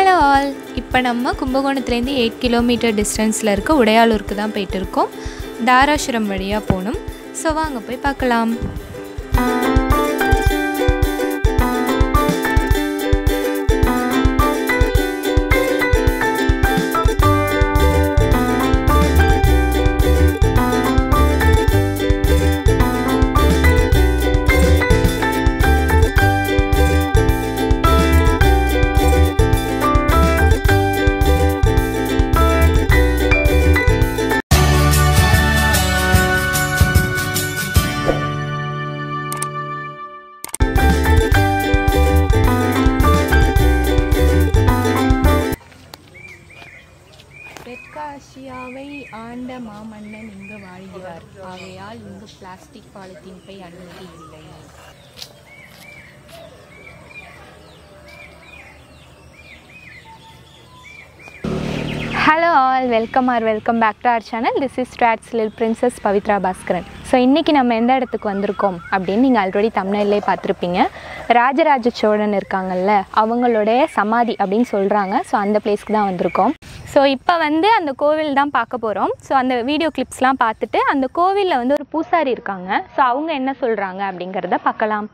Hello all இப்போ நம்ம கும்பகோணத்துலேருந்து eight kilometre டிஸ்டன்ஸில் இருக்க உடையாளூருக்கு தான் போயிட்டு இருக்கோம் தாராசுரம் வழியாக போகணும் ஸோ வாங்க போய் பார்க்கலாம் தெற்காசியாவை ஆண்ட மாமன்னன் இங்கு வாழ்கிறார் ஆகையால் இங்கு பிளாஸ்டிக் பாலித்தீன் பை அனுமதி இல்லை hello all welcome are welcome back to our channel this is ஸ்ட்ராட்ஸ் lil princess Pavithra Bhaskaran so இன்றைக்கி நம்ம எந்த இடத்துக்கு வந்திருக்கோம் அப்படின்னு நீங்கள் ஆல்ரெடி தமிழ்லே பார்த்துருப்பீங்க ராஜராஜ சோழன் இருக்காங்கல்ல அவங்களுடைய சமாதி அப்படின்னு சொல்கிறாங்க ஸோ அந்த பிளேஸ்க்கு தான் வந்திருக்கோம் ஸோ இப்போ வந்து அந்த கோவில் தான் பார்க்க போகிறோம் ஸோ அந்த வீடியோ கிளிப்ஸ்லாம் பார்த்துட்டு அந்த கோவிலில் வந்து ஒரு பூசாரி இருக்காங்க ஸோ அவங்க என்ன சொல்கிறாங்க அப்படிங்கிறத பார்க்கலாம்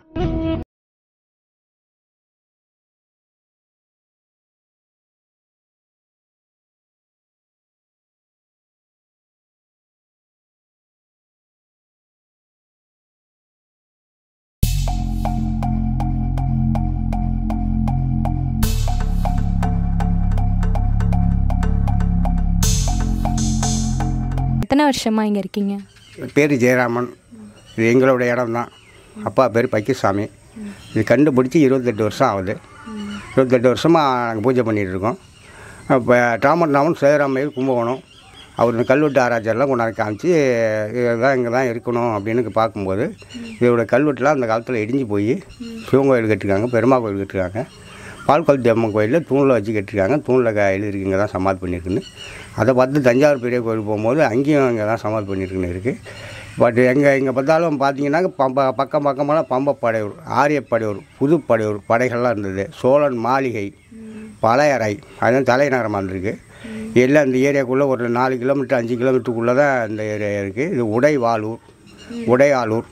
எத்தனை வருஷமாக இங்கே இருக்கீங்க பேர் ஜெயராமன் இது எங்களோட இடம் தான் அப்பா பேர் பக்கிசாமி இது கண்டுபிடிச்சி இருபத்தெட்டு வருஷம் ஆகுது இருபத்தெட்டு வருஷமாக நாங்கள் பூஜை பண்ணிகிட்டு இருக்கோம் இப்போ ராமன் சேராமையில் கும்பகோணம் அவர் இந்த கல்வெட்டு ஆராய்ச்சியெல்லாம் கொண்டாந்து காமிச்சு இதுதான் இங்கே தான் இருக்கணும் அப்படின்னு பார்க்கும்போது இதோட கல்வெட்டுலாம் அந்த காலத்தில் இடிஞ்சு போய் சிவன் கோயில் கட்டிருக்காங்க பெருமா கோயில் கட்டிருக்காங்க பால்குளத்தி அம்மன் கோயிலில் தூணில் வச்சு கட்டிருக்காங்க தூணில் க எழுதிருக்கு இங்கே தான் சமாதி பண்ணியிருக்குன்னு அதை பார்த்து தஞ்சாவூர் பெரிய கோயில் போகும்போது அங்கேயும் இங்கே தான் சமாதி பண்ணியிருக்குன்னு இருக்குது பட் எங்கே இங்கே பார்த்தாலும் பார்த்தீங்கன்னா பம்ப பக்கம் பக்கமெல்லாம் பம்ப படையூர் ஆரிய படையூர் புது படையூர் படைகள்லாம் இருந்தது சோழன் மாளிகை பழையறை அதுதான் தலைநகரமாக இருந்திருக்கு எல்லாம் இந்த ஏரியாக்குள்ளே ஒரு நாலு கிலோமீட்டர் அஞ்சு கிலோமீட்டருக்குள்ளே தான் இந்த ஏரியா இருக்குது இது உடைவாளூர் உடையாளூர்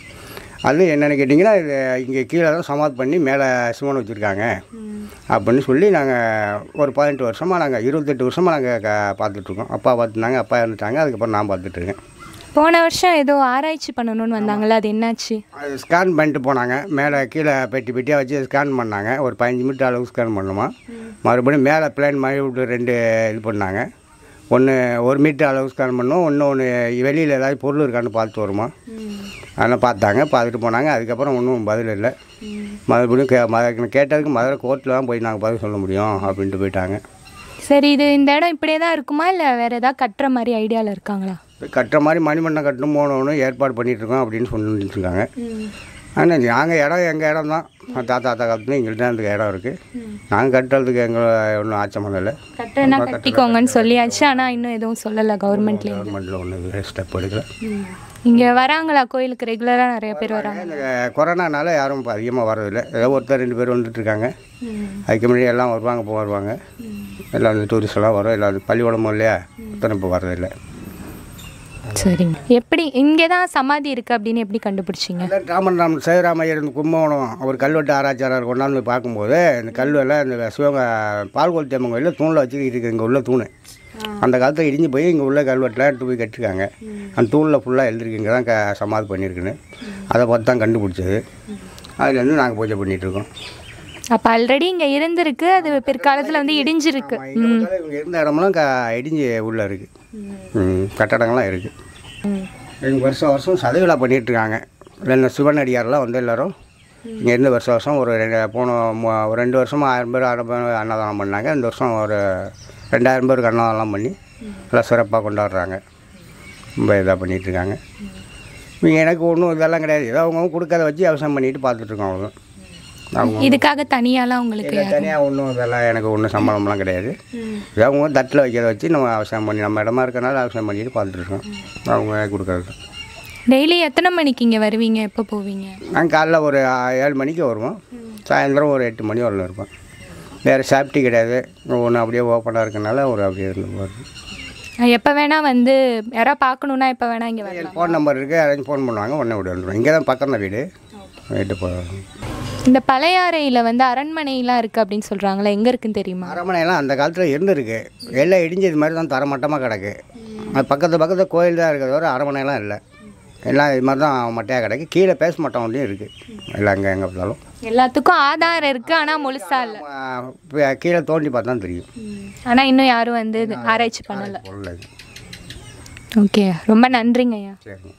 அது என்னென்னு கேட்டிங்கன்னா இது இங்கே கீழே தான் சமாதி பண்ணி மேலே சிவன் வச்சுருக்காங்க அப்படின்னு சொல்லி நாங்கள் ஒரு பதினெட்டு வருஷமாக நாங்கள் இருபத்தெட்டு வருஷமாக நாங்கள் க பார்த்துட்ருக்கோம் அப்பா பார்த்துருந்தாங்க அப்பா இருந்துட்டாங்க அதுக்கப்புறம் நான் பார்த்துட்ருக்கேன் போன வருஷம் ஏதோ ஆராய்ச்சி பண்ணணும்னு வந்தாங்கல்ல அது என்னாச்சு அது ஸ்கேன் பண்ணிட்டு போனாங்க மேலே கீழே பெட்டி பெட்டியாக வச்சு ஸ்கேன் பண்ணாங்க ஒரு பதினஞ்சு மீட்டர் அளவுக்கு ஸ்கேன் பண்ணுமா மறுபடியும் மேலே பிளேன் மாதிரி விட்டு ரெண்டு இது பண்ணாங்க ஒன்று ஒரு மீட்டர் அளவு ஸ்கேன் பண்ணோம் ஒன்று ஒன்று வெளியில் ஏதாவது பொருள் இருக்கான்னு பார்த்துட்டு வருமா அதெல்லாம் பார்த்தாங்க பார்த்துட்டு போனாங்க அதுக்கப்புறம் ஒன்றும் பதில் இல்லை மறுபடியும் கே மத கேட்டதுக்கு மதுரை கோர்ட்டில் தான் போய் நாங்கள் பதில் சொல்ல முடியும் அப்படின்ட்டு போயிட்டாங்க சரி இது இந்த இடம் இப்படியே தான் இருக்குமா இல்லை வேறு ஏதாவது கட்டுற மாதிரி ஐடியாவில் இருக்காங்களா கட்டுற மாதிரி மணிமண்டபம் கட்டணும் போகணுன்னு ஏற்பாடு பண்ணிகிட்டு இருக்கோம் அப்படின்னு சொல்லிட்டு இருக்காங்க ஆனால் நாங்கள் இடம் எங்கள் இடம் தான் தாத்தா தாத்தா காலத்துல எங்கள்கிட்ட தான் இந்த இடம் இருக்குது நாங்கள் கட்டுறதுக்கு எங்கள் ஒன்றும் ஆச்சமம் இல்லை கட்டுறதுனா கட்டிக்கோங்கன்னு சொல்லியாச்சு ஆனால் இன்னும் எதுவும் சொல்லலை கவர்மெண்ட்லேயே கவர்மெண்ட்டில் ஒன்றும் ஸ்டெப் எடுக்கல இங்கே வராங்களா கோயிலுக்கு ரெகுலராக நிறைய பேர் வராங்க இந்த கொரோனானால யாரும் இப்போ அதிகமாக வர்றதில்லை ஏதோ ஒருத்தர் ரெண்டு பேர் வந்துட்டு இருக்காங்க அதுக்கு முன்னாடி எல்லாம் வருவாங்க இப்போ வருவாங்க எல்லாம் வந்து டூரிஸ்ட் எல்லாம் வரும் எல்லாம் பள்ளிக்கூடமும் இல்லையா ஒருத்தரும் இப்போ வர்றதில்லை சரிங்க எப்படி இங்கே தான் சமாதி இருக்குது அப்படின்னு எப்படி கண்டுபிடிச்சிங்க அதான் ராமன் ராமன் சேதுராமையர் இந்த கும்பகோணம் அவர் கல்வெட்டு ஆராய்ச்சியாளர் கொண்டாந்து பார்க்கும்போது இந்த கல்வெல்லாம் இந்த சிவங்க பால்கோல் தேம்மன் கோயிலில் தூணில் வச்சு இருக்கு இங்கே உள்ள தூண் அந்த காலத்தில் இடிஞ்சு போய் இங்கே உள்ள கல்வெட்டில் எடுத்து போய் கட்டிருக்காங்க அந்த தூணில் ஃபுல்லாக எழுதிருக்கு இங்கே தான் க சமாதி பண்ணியிருக்குன்னு அதை பார்த்து தான் கண்டுபிடிச்சது அதுலேருந்து நாங்கள் பூஜை பண்ணிகிட்ருக்கோம் அப்போ ஆல்ரெடி இங்கே இருந்திருக்கு அது பிற்காலத்தில் வந்து இடிஞ்சிருக்கு இவங்க இருந்த இடமெல்லாம் க இடிஞ்சு உள்ளே இருக்குது ம் கட்டடங்கள்லாம் இருக்குது எங்கள் வருஷம் வருஷம் சதை விழா பண்ணிகிட்ருக்காங்க ரெண்டு சிவனடியாரெலாம் வந்து எல்லோரும் இங்கே இருந்து வருஷம் வருஷம் ஒரு ரெண்டு போன மு- ஒரு ரெண்டு வருஷமாக ஆயிரம் பேர் ஆயிரம் பேர் அன்னதானம் பண்ணாங்க இந்த வருஷம் ஒரு ரெண்டாயிரம் பேருக்கு அன்னதானம் பண்ணி நல்லா சிறப்பாக கொண்டாடுறாங்க ரொம்ப இதாக பண்ணிகிட்ருக்காங்க இவங்க எனக்கு ஒன்றும் இதெல்லாம் கிடையாது ஏதோ அவங்க கொடுக்கறத வச்சு விவசாயம் பண்ணிட்டு பார்த்துட்ருக்கோம் அவங்க அவங்க இதுக்காக தனியாலாம் உங்களுக்கு இல்லை தனியாக ஒன்றும் இதெல்லாம் எனக்கு ஒன்றும் சம்பளம்லாம் கிடையாது இதை அவங்க தட்டில் வைக்கிறத வச்சு நம்ம விவசாயம் பண்ணி நம்ம இடமா இருக்கனால விவசாயம் பண்ணிட்டு பார்த்துட்ருக்கோம் அவங்க கொடுக்கறது டெய்லி எத்தனை மணிக்கு இங்கே வருவீங்க எப்போ போவீங்க நாங்கள் காலைல ஒரு ஆ- ஏழு மணிக்கு வருவோம் சாயந்தரம் ஒரு எட்டு மணி வரல இருப்போம் வேறு சேஃப்டி கிடையாது ஒன்று அப்படியே ஓப்பனாக இருக்கனால ஒரு அப்படியே இருந்து போகிறது எப்போ வேணால் வந்து யாராவது பார்க்கணுன்னா எப்போ வேணால் இங்கே வரலாம் ஃபோன் நம்பர் இருக்குது யாராச்சும் ஃபோன் பண்ணுவாங்க உடனே விட வந்துடும் இங்கே தான் பக்கம் தான் வீடு வீட்டு போ இந்த பழையாறையில் வந்து அரண்மனைலாம் இருக்குது அப்படின்னு சொல்கிறாங்களே எங்கே இருக்குன்னு தெரியுமா அரமனையெல்லாம் அந்த காலத்தில் இருந்திருக்கு எல்லாம் இடிஞ்சது மாதிரி தான் தரமட்டமாக கிடக்கு அது பக்கத்து பக்கத்தில் கோயில் தான் இருக்கிறத தவிர அரமனையெல்லாம் இல்லை எல்லாம் இது மாதிரி தான் மட்டையாக கிடக்கு கீழே பேச மாட்டோம் ஒன்றையும் இருக்குது எல்லாம் எங்கே எங்கே பார்த்தாலும் எல்லாத்துக்கும் ஆதாரம் இருக்குது ஆனால் முழுசா இல்லை ஆ, இப்ப கீழே தோண்டி பார்த்தா தான் தெரியும் ஆனால் இன்னும் யாரும் வந்து இது ஆராய்ச்சி பண்ணலை பொருள் இது ஓகே ரொம்ப நன்றிங்க ஐயா சரிங்க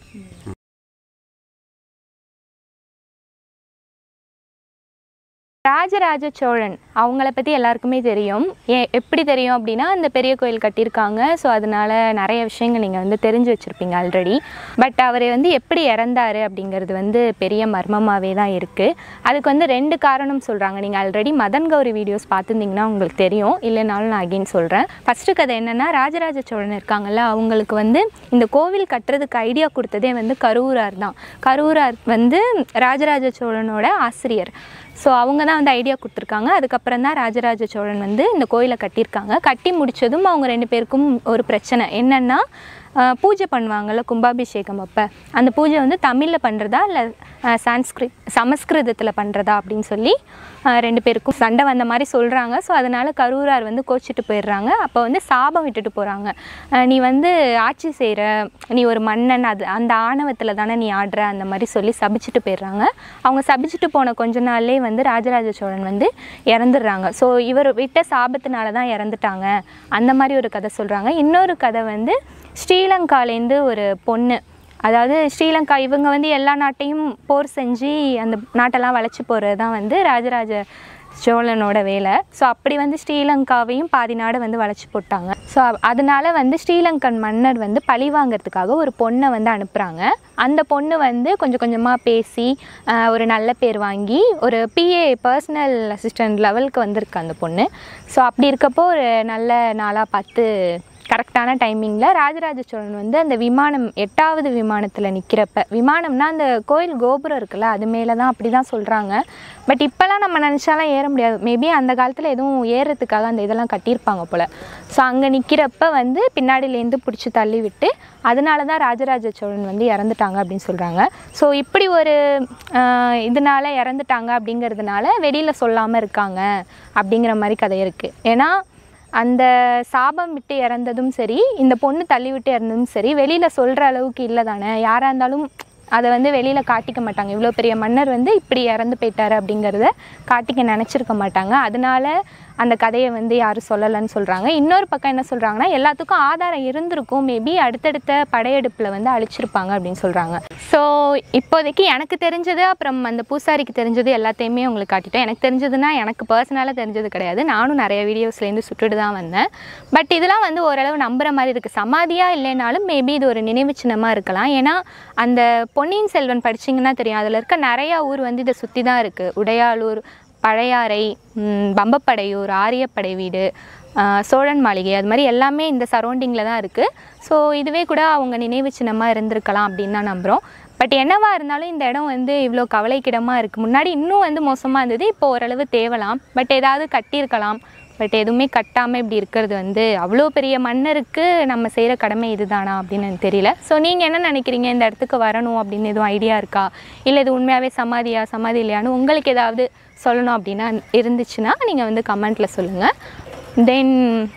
ராஜராஜ சோழன் அவங்கள பற்றி எல்லாருக்குமே தெரியும் ஏ எப்படி தெரியும் அப்படின்னா அந்த பெரிய கோயில் கட்டியிருக்காங்க ஸோ அதனால நிறைய விஷயங்கள் நீங்கள் வந்து தெரிஞ்சு வச்சுருப்பீங்க ஆல்ரெடி பட் அவர் வந்து எப்படி இறந்தாரு அப்படிங்கிறது வந்து பெரிய மர்மமாகவே தான் இருக்குது அதுக்கு வந்து ரெண்டு காரணம் சொல்கிறாங்க நீங்கள் ஆல்ரெடி மதன் கௌரி வீடியோஸ் பார்த்துருந்தீங்கன்னா உங்களுக்கு தெரியும் இல்லைனாலும் நான் அகைன் சொல்கிறேன் ஃபஸ்ட்டு கதை என்னென்னா ராஜராஜ சோழன் இருக்காங்கல்ல அவங்களுக்கு வந்து இந்த கோவில் கட்டுறதுக்கு ஐடியா கொடுத்ததே வந்து கரூரார் தான் கரூரார் வந்து ராஜராஜ சோழனோட ஆசிரியர் ஸோ அவங்க தான் வந்து ஐடியா கொடுத்துருக்காங்க அதுக்கப்புறம் தான் ராஜராஜ சோழன் வந்து இந்த கோயிலை கட்டியிருக்காங்க கட்டி முடிச்சதும் அவங்க ரெண்டு பேருக்கும் ஒரு பிரச்சனை என்னென்னா ஆஹ், பூஜை பண்ணுவாங்கல்ல கும்பாபிஷேகம் அப்போ அந்த பூஜை வந்து தமிழில் பண்ணுறதா இல்லை சான்ஸ்கிரிட் சமஸ்கிருதத்தில் பண்ணுறதா அப்படின்னு சொல்லி ஆஹ், ரெண்டு பேருக்கும் சண்டை வந்த மாதிரி சொல்கிறாங்க ஸோ அதனால் கரூரார் வந்து கோச்சிட்டு போயிடுறாங்க அப்போ வந்து சாபம் விட்டுட்டு போகிறாங்க நீ வந்து ஆட்சி செய்கிற நீ ஒரு மன்னன் அது அந்த ஆணவத்தில் தானே நீ ஆடுற அந்த மாதிரி சொல்லி சபிச்சுட்டு போயிடுறாங்க அவங்க சபிச்சுட்டு போன கொஞ்ச நாள்லே வந்து ராஜராஜ சோழன் வந்து இறந்துடுறாங்க ஸோ இவர் விட்ட சாபத்தினால தான் இறந்துட்டாங்க அந்த மாதிரி ஒரு கதை சொல்கிறாங்க இன்னொரு கதை வந்து ஸ்ரீலங்காலேருந்து ஒரு பொண்ணு அதாவது ஸ்ரீலங்கா இவங்க வந்து எல்லா நாட்டையும் போர் செஞ்சு அந்த நாட்டெல்லாம் வளைச்சி போகிறது தான் வந்து ராஜராஜ சோழனோட வேலை ஸோ அப்படி வந்து ஸ்ரீலங்காவையும் பாதி நாடு வந்து வளைச்சி போட்டாங்க ஸோ அதனால வந்து ஸ்ரீலங்கன் மன்னர் வந்து பழி வாங்குறதுக்காக ஒரு பொண்ணை வந்து அனுப்புகிறாங்க அந்த பொண்ணு வந்து கொஞ்சம் கொஞ்சமாக பேசி ஆஹ், ஒரு நல்ல பேர் வாங்கி ஒரு பிஏ பர்சனல் அசிஸ்டன்ட் லெவலுக்கு வந்திருக்கு அந்த பொண்ணு ஸோ அப்படி இருக்கப்போ ஒரு நல்ல நாளாக பார்த்து கரெக்டான டைமிங்கில் ராஜராஜ சோழன் வந்து அந்த விமானம் எட்டாவது விமானத்தில் நிற்கிறப்ப விமானம்னா அந்த கோயில் கோபுரம் இருக்குல்ல அது மேலே தான் அப்படி தான் சொல்கிறாங்க பட் இப்போல்லாம் நம்ம நினச்சாலாம் ஏற முடியாது மேபி அந்த காலத்தில் எதுவும் ஏறுறதுக்காக அந்த இதெல்லாம் கட்டியிருப்பாங்க போல் ஸோ அங்கே நிற்கிறப்ப வந்து பின்னாடியிலேருந்து பிடிச்சி தள்ளி விட்டு அதனால தான் ராஜராஜ சோழன் வந்து இறந்துட்டாங்க அப்படின்னு சொல்கிறாங்க ஸோ இப்படி ஒரு ஆஹ், இதனால இறந்துட்டாங்க அப்படிங்கிறதுனால வெளியில் சொல்லாமல் இருக்காங்க அப்படிங்கிற மாதிரி கதை இருக்குது ஏன்னா அந்த சாபம் விட்டு இறந்ததும் சரி இந்த பொண்ணு தள்ளி விட்டு இறந்ததும் சரி வெளியில் சொல்கிற அளவுக்கு இல்லை தானே யாராக இருந்தாலும் அதை வந்து வெளியில் காட்டிக்க மாட்டாங்க இவ்வளோ பெரிய மன்னர் வந்து இப்படி இறந்து போயிட்டாரு அப்படிங்கிறத காட்டிக்க நினச்சிருக்க மாட்டாங்க அதனால அந்த கதையை வந்து யாரும் சொல்லலைன்னு சொல்கிறாங்க இன்னொரு பக்கம் என்ன சொல்கிறாங்கன்னா எல்லாத்துக்கும் ஆதாரம் இருந்திருக்கும் மேபி அடுத்தடுத்த படையெடுப்பில் வந்து அழிச்சிருப்பாங்க அப்படின்னு சொல்கிறாங்க ஸோ இப்போதைக்கு எனக்கு தெரிஞ்சது அப்புறம் அந்த பூசாரிக்கு தெரிஞ்சது எல்லாத்தையுமே உங்களுக்கு காட்டிட்டேன் எனக்கு தெரிஞ்சதுன்னா எனக்கு பர்சனலாக தெரிஞ்சது கிடையாது நானும் நிறைய வீடியோஸ்லேருந்து சுட்டுட்டு தான் வந்தேன் பட் இதெல்லாம் வந்து ஓரளவு நம்புற மாதிரி இருக்குது சமாதியாக இல்லைனாலும் மேபி இது ஒரு நினைவு சின்னமாக இருக்கலாம் ஏன்னா அந்த பொன்னியின் செல்வன் படிச்சீங்கன்னா தெரியும் அதில் இருக்க நிறையா ஊர் வந்து இதை சுற்றி தான் இருக்குது உடையாளூர் பழையாறை ம், பம்பப்படையூர் ஆரியப்படை வீடு ஆ, சோழன் மாளிகை அது மாதிரி எல்லாமே இந்த சரௌண்டிங்கில் தான் இருக்குது ஸோ இதுவே கூட அவங்க நினைவு சின்னமாக இருந்திருக்கலாம் அப்படின்னு தான் நம்புகிறோம் பட் என்னவா இருந்தாலும் இந்த இடம் வந்து இவ்வளோ கவலைக்கிடமாக இருக்குது முன்னாடி இன்னும் வந்து மோசமாக இருந்தது இப்போ ஓரளவு தேவலாம் பட் ஏதாவது கட்டியிருக்கலாம் பட் எதுவுமே கட்டாமல் இப்படி இருக்கிறது வந்து அவ்வளோ பெரிய மன்னருக்கு நம்ம செய்கிற கடமை இதுதானா அப்படின்னு எனக்கு தெரியல ஸோ நீங்கள் என்ன நினைக்கிறீங்க இந்த இடத்துக்கு வரணும் அப்படின்னு எதுவும் ஐடியா இருக்கா இல்லை இது உண்மையாகவே சமாதியா சமாதி இல்லையான்னு உங்களுக்கு ஏதாவது சொல்லணும் அப்படின்னா இருந்துச்சுன்னா நீங்கள் வந்து கமெண்ட்டில் சொல்லுங்கள் தென்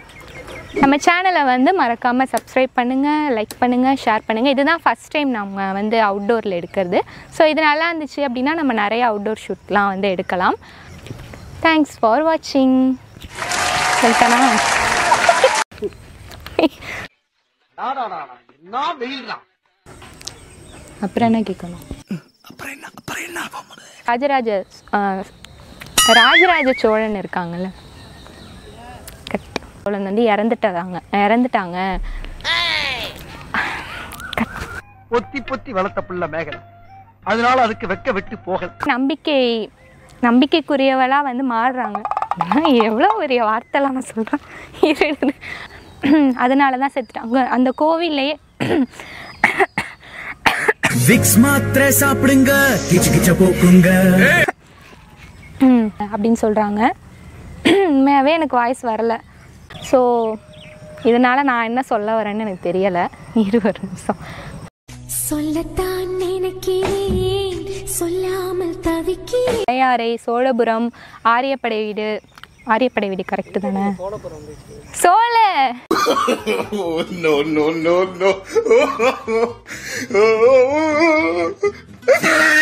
நம்ம சேனலை வந்து மறக்காமல் சப்ஸ்கிரைப் பண்ணுங்கள் லைக் பண்ணுங்கள் ஷேர் பண்ணுங்கள் இதுதான் ஃபஸ்ட் டைம் நம்ம வந்து அவுட்டோரில் எடுக்கிறது ஸோ இது நல்லா இருந்துச்சு அப்படின்னா நம்ம நிறைய அவுட்டோர் ஷூட்லாம் வந்து எடுக்கலாம் தேங்க்ஸ் ஃபார் வாட்சிங் சொல்லிட்டேனா அப்புறம் என்ன கேட்கணும் ராஜராஜ ஆ, ராஜராஜ சோழன் இருக்காங்கல்ல கட்- சோழன் வந்து இறந்துட்டாங்க இறந்துட்டாங்க பொத்தி பொத்தி வளர்த்த பிள்ளை மேகலை அதனால அதுக்கு வெக்க விட்டு போகல நம்பிக்கை நம்பிக்கைக்குரியவளாக வந்து மாறுறாங்க எவ்வளோ பெரிய வார்த்தைலாம் நான் சொல்கிறேன் அதனால தான் செத்துட்டாங்க அந்த கோவில்லையே விக்ஸ் மாத்திரை சாப்பிடுங்க கிச்சு கிச்ச போக்குங்க அப்படின்னு சொல்கிறாங்க உண்மையாகவே எனக்கு வாய்ஸ் வரல ஸோ இதனால் நான் என்ன சொல்ல வரேன்னு எனக்கு தெரியலை இரு ஒரு நிமிஷம் சொல்லத்தான் நினைக்கிறேன் சொல்லாமல் தவிக்கிறேன் இளையாறை சோழபுரம் ஆரியப்படை வீடு ஆரியப்படை வீடு கரெக்டு தானே Chola no, no, no, no.